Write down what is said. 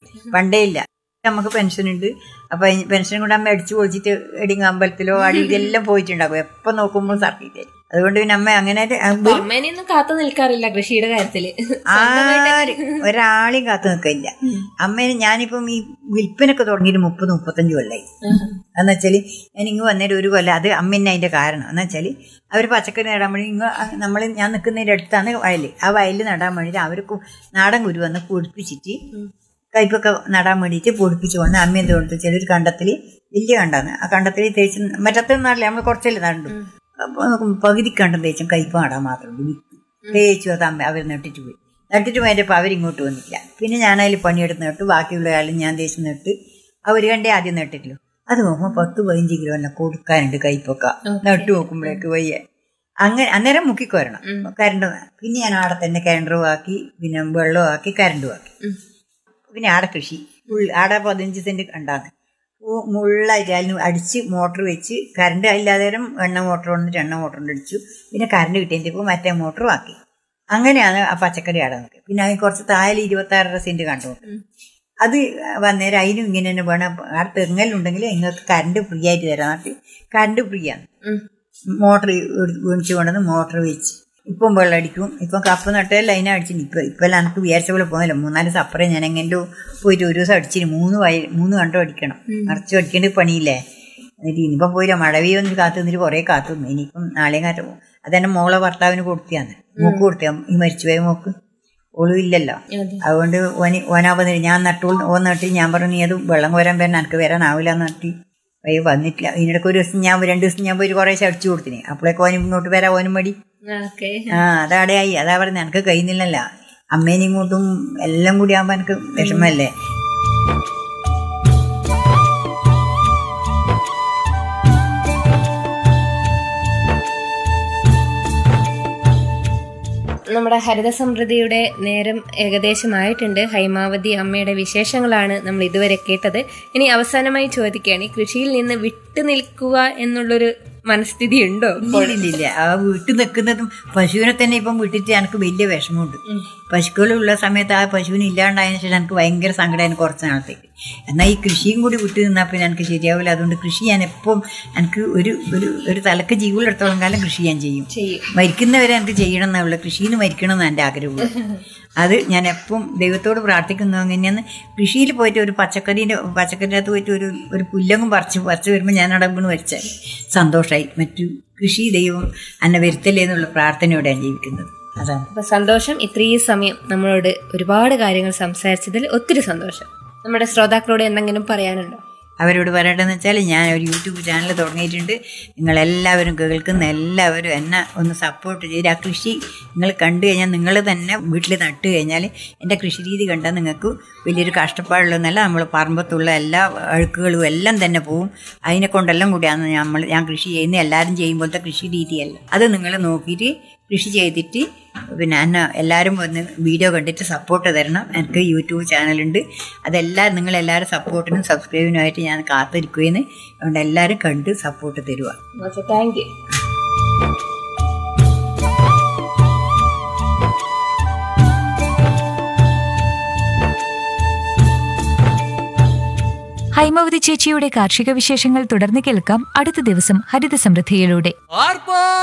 പണ്ടേ ഇല്ല നമുക്ക് പെൻഷൻ ഉണ്ട് അപ്പൊ പെൻഷൻ കൊണ്ട് അമ്മ അടിച്ചു പൊളിച്ചിട്ട് എടിങ്ങ അമ്പലത്തിലോ അടി ഇതെല്ലാം പോയിട്ടുണ്ടാകും എപ്പൊ നോക്കുമ്പോൾ സർക്കിട്ട് തരും അതുകൊണ്ട് പിന്നെ അമ്മ അങ്ങനെ ഒരു- അപ്പൊ അമ്മേനെയൊന്നും കാത്തു നിൽക്കാറില്ല കൃഷിയുടെ കാര്യത്തില് ആര് ഒരാളെയും കാത്തു നിൽക്കില്ല അമ്മേനെ ഞാനിപ്പം ഈ വിൽപ്പനൊക്കെ തുടങ്ങിയിട്ട് മുപ്പത് മുപ്പത്തഞ്ച് കൊല്ലായി എന്ന് വെച്ചാൽ ഞാൻ ഇങ്ങ് വന്നേരം ഒരു കൊല്ലം അത് അമ്മന്നെ അതിന്റെ കാരണം എന്ന് വെച്ചാൽ അവർ പച്ചക്കറി നടാൻ വേണ്ടി ഇങ്ങ് നമ്മൾ ഞാൻ നിൽക്കുന്നതിൻ്റെ അടുത്താണ് വയൽ ആ വയലിൽ നടാൻ വേണ്ടിയിട്ട് അവർക്ക് നാടൻ കുരു വന്ന് പൊടിപ്പിച്ചിട്ട് കയ്പൊക്കെ നടാൻ വേണ്ടിയിട്ട് പൊടിപ്പിച്ച് കൊണ്ട് അമ്മ എന്ത് കൊടുത്തു ചിലർ കണ്ടത്തിൽ വലിയ കണ്ടാന്ന് ആ കണ്ടത്തിൽ തേച്ച് മറ്റത്തെ നാട്ടിലെ നമ്മൾ കുറച്ചല്ലേ നടണ്ടു അപ്പോൾ നോക്കുമ്പോൾ പകുതി കണ്ടം തേച്ചും കയ്പ നടാൻ മാത്രമുണ്ട് വിത്ത് തേച്ചു അത് അമ്മ അവർ നട്ടിട്ട് പോയി നട്ടിട്ട് പോയപ്പോൾ അവരിങ്ങോട്ട് വന്നില്ല പിന്നെ ഞാനതിൽ പണിയെടുത്ത് നട്ടു ബാക്കിയുള്ള കാലം ഞാൻ തേച്ച് നട്ട് അവർ കണ്ടേ ആദ്യം നട്ടിട്ടില്ലോ അത് നോക്കുമ്പോൾ പത്ത് പതിനഞ്ച് കിലോ എന്നെ കൊടുക്കാനുണ്ട് കയ്പൊക്കെ നട്ടു നോക്കുമ്പോഴേക്ക് വയ്യ അങ്ങനെ അന്നേരം മുക്കിക്കോരണം കരണ്ട് പിന്നെ ഞാൻ ആടെ തന്നെ കിണറും ആക്കി പിന്നെ വെള്ളവും ആക്കി കരണ്ടും ആക്കി പിന്നെ ആടെ കൃഷി ഉൾ ആടെ പതിനഞ്ച് സെന്റ് ഉണ്ടാകും മുള്ളായിട്ട് അതിന് അടിച്ച് മോട്ടർ വെച്ച് കറണ്ട് ഇല്ലാതെ എണ്ണ മോട്ടർ വന്നിട്ട് എണ്ണ മോട്ടർ കൊണ്ട് അടിച്ചു പിന്നെ കറണ്ട് കിട്ടിയപ്പോൾ മറ്റേ മോട്ടറും ആക്കി അങ്ങനെയാണ് ആ പച്ചക്കറി ആടെ നോക്കി പിന്നെ അതിന് കുറച്ച് താഴെ ഇരുപത്തി ആറര സെന്റ് കണ്ടു അത് വന്നേരം അതിനും ഇങ്ങനെ തന്നെ വേണം ആ തെങ്ങലുണ്ടെങ്കിൽ നിങ്ങൾക്ക് കറണ്ട് ഫ്രീ ആയിട്ട് തരാൻ നാട്ടിൽ കറണ്ട് ഫ്രീ ആണ് മോട്ടർ മേടിച്ചു കൊണ്ടുവന്ന് മോട്ടർ വെച്ച് ഇപ്പം വെള്ളം അടിക്കും ഇപ്പം കപ്പ് നട്ടാൽ ലൈന അടിച്ചിന് ഇപ്പം ഇപ്പം എല്ലാം എനിക്ക് വിചാരിച്ച പോലെ പോകുന്നില്ല മൂന്നാല് സപ്പറേ ഞാൻ എങ്ങനെയോ പോയിട്ട് ഒരു ദിവസം അടിച്ചിന് മൂന്ന് വയ മൂന്ന് കണ്ടോ അടിക്കണം നിറച്ചു അടിക്കേണ്ട പണിയില്ലേ എന്നിട്ട് ഇനിയിപ്പം പോയില്ല മഴ പെയ്യൊന്നും കാത്തു നിന്നിട്ട് കുറേ കാത്തു നിന്നു ഇനിയിപ്പം നാളെയും കാറ്റ് പോകും അതെന്നെ മോളെ ഭർത്താവിന് കൊടുത്തിയാന്ന് മൂക്ക് കൊടുത്തിയാ ഈ മരിച്ചുപോയ മോക്ക് ഓളും ഇല്ലല്ലോ അതുകൊണ്ട് ഓന് ഓനാവുന്നില്ല ഞാൻ നട്ടു ഓൻ നട്ടി ഞാൻ പറഞ്ഞു നീ അത് വെള്ളം കോരാൻ വരാൻ എനിക്ക് വരാനാവില്ല എന്ന് നട്ടി അയ്യോ വന്നിട്ടില്ല ഇതിനിടയ്ക്ക് ഒരു ദിവസം ഞാൻ രണ്ട് ദിവസം ഞാൻ പോയി കുറേശ്ശെ അടിച്ചു കൊടുത്തിനി അപ്പോഴേക്ക് ഓനും ഇങ്ങോട്ട് വരാൻ ഓനും മടി ഓക്കെ ആ അതവിടെ ആയി അതാ പറഞ്ഞത് എനിക്ക് കഴിയുന്നില്ലല്ല അമ്മേനും ഇങ്ങോട്ടും എല്ലാം കൂടി ആകുമ്പോൾ എനിക്ക് വിഷമല്ലേ നമ്മുടെ ഹരിത സമൃദ്ധിയുടെ നേരം ഏകദേശമായിട്ടുണ്ട് ഹൈമാവതി അമ്മയുടെ വിശേഷങ്ങളാണ് നമ്മൾ ഇതുവരെ കേട്ടത് ഇനി അവസാനമായി ചോദിക്കുകയാണ് ഈ കൃഷിയിൽ നിന്ന് വിട്ടു നിൽക്കുക എന്നുള്ളൊരു മനസ്ഥിതി ഉണ്ടോ ഇല്ലില്ല ആ വീട്ടിൽ നിൽക്കുന്നതും പശുവിനെ തന്നെ ഇപ്പം വിട്ടിട്ട് എനിക്ക് വലിയ വിഷമമുണ്ട് പശുക്കളുള്ള സമയത്ത് ആ പശുവിന് ഇല്ലാണ്ടായതിനു ശേഷം എനിക്ക് ഭയങ്കര സങ്കടമായിരുന്നു കുറച്ച് നാളത്തേക്ക് എന്നാൽ ഈ കൃഷിയും കൂടി വിട്ടു നിന്നാൽ പിന്നെ എനിക്ക് ശരിയാവില്ല അതുകൊണ്ട് കൃഷി ഞാൻ എപ്പം എനിക്ക് ഒരു ഒരു ഒരു തലക്ക് ജീവനെടുത്തോളം കാലം കൃഷി ഞാൻ ചെയ്യും ചെയ്യും മരിക്കുന്നവരെ എനിക്ക് ചെയ്യണം എന്നുള്ള കൃഷിയിൽ മരിക്കണം എന്ന് എൻ്റെ ആഗ്രഹമുള്ളൂ അത് ഞാൻ എപ്പം ദൈവത്തോട് പ്രാർത്ഥിക്കുന്നു അങ്ങനെയാണ് കൃഷിയിൽ പോയിട്ട് ഒരു പച്ചക്കറീൻ്റെ പച്ചക്കറിൻ്റെ അകത്ത് പോയിട്ട് ഒരു ഒരു പുല്ലങ്ങും പറിച്ച് പറിച്ച് വരുമ്പോൾ ഞാൻ അവിടെ വീണ് വരച്ചാൽ സന്തോഷമായി മറ്റു കൃഷി ദൈവം എന്നെ വരുത്തല്ലേ എന്നുള്ള പ്രാർത്ഥനയോടെയാണ് ജീവിക്കുന്നത് അതാണ് അപ്പൊ സന്തോഷം ഇത്രയും സമയം നമ്മളോട് ഒരുപാട് കാര്യങ്ങൾ സംസാരിച്ചതിൽ ഒത്തിരി സന്തോഷം നമ്മുടെ ശ്രോതാക്കളോട് എന്തെങ്കിലും പറയാനുണ്ടോ അവരോട് പറയട്ടെന്ന് വെച്ചാൽ ഞാൻ ഒരു യൂട്യൂബ് ചാനൽ തുടങ്ങിയിട്ടുണ്ട് നിങ്ങളെല്ലാവരും കേൾക്കുന്ന എല്ലാവരും എന്നെ ഒന്ന് സപ്പോർട്ട് ചെയ്ത് ആ കൃഷി നിങ്ങൾ കണ്ടു കഴിഞ്ഞാൽ നിങ്ങൾ തന്നെ വീട്ടിൽ നട്ട് കഴിഞ്ഞാൽ എൻ്റെ കൃഷി രീതി കണ്ടാൽ നിങ്ങൾക്ക് വലിയൊരു കഷ്ടപ്പാടുള്ളതെന്നല്ല നമ്മൾ പറമ്പത്തുള്ള എല്ലാ അഴുക്കുകളും എല്ലാം തന്നെ പോവും അതിനെ കൊണ്ടെല്ലാം കൂടിയാണ് നമ്മൾ ഞാൻ കൃഷി ചെയ്യുന്നത് എല്ലാവരും ചെയ്യുമ്പോഴത്തെ കൃഷി രീതിയല്ല അത് നിങ്ങൾ നോക്കിയിട്ട് കൃഷി ചെയ്തിട്ട് പിന്നെ എന്നെ എല്ലാവരും വന്ന് വീഡിയോ കണ്ടിട്ട് സപ്പോർട്ട് തരണം എനിക്ക് യൂട്യൂബ് ചാനലുണ്ട് അതെല്ലാം നിങ്ങളെല്ലാവരും സപ്പോർട്ടിനും സബ്സ്ക്രൈബിനുമായിട്ട് ഞാൻ കാത്തിരിക്കുകയെന്ന് അതുകൊണ്ട് എല്ലാവരും കണ്ട് സപ്പോർട്ട് തരുക ഓക്കെ താങ്ക് യു ഹൈമവതി ചേച്ചിയുടെ കാർഷിക വിശേഷങ്ങൾ തുടർന്ന് കേൾക്കാം അടുത്ത ദിവസം ഹരിത സമൃദ്ധിയിലൂടെ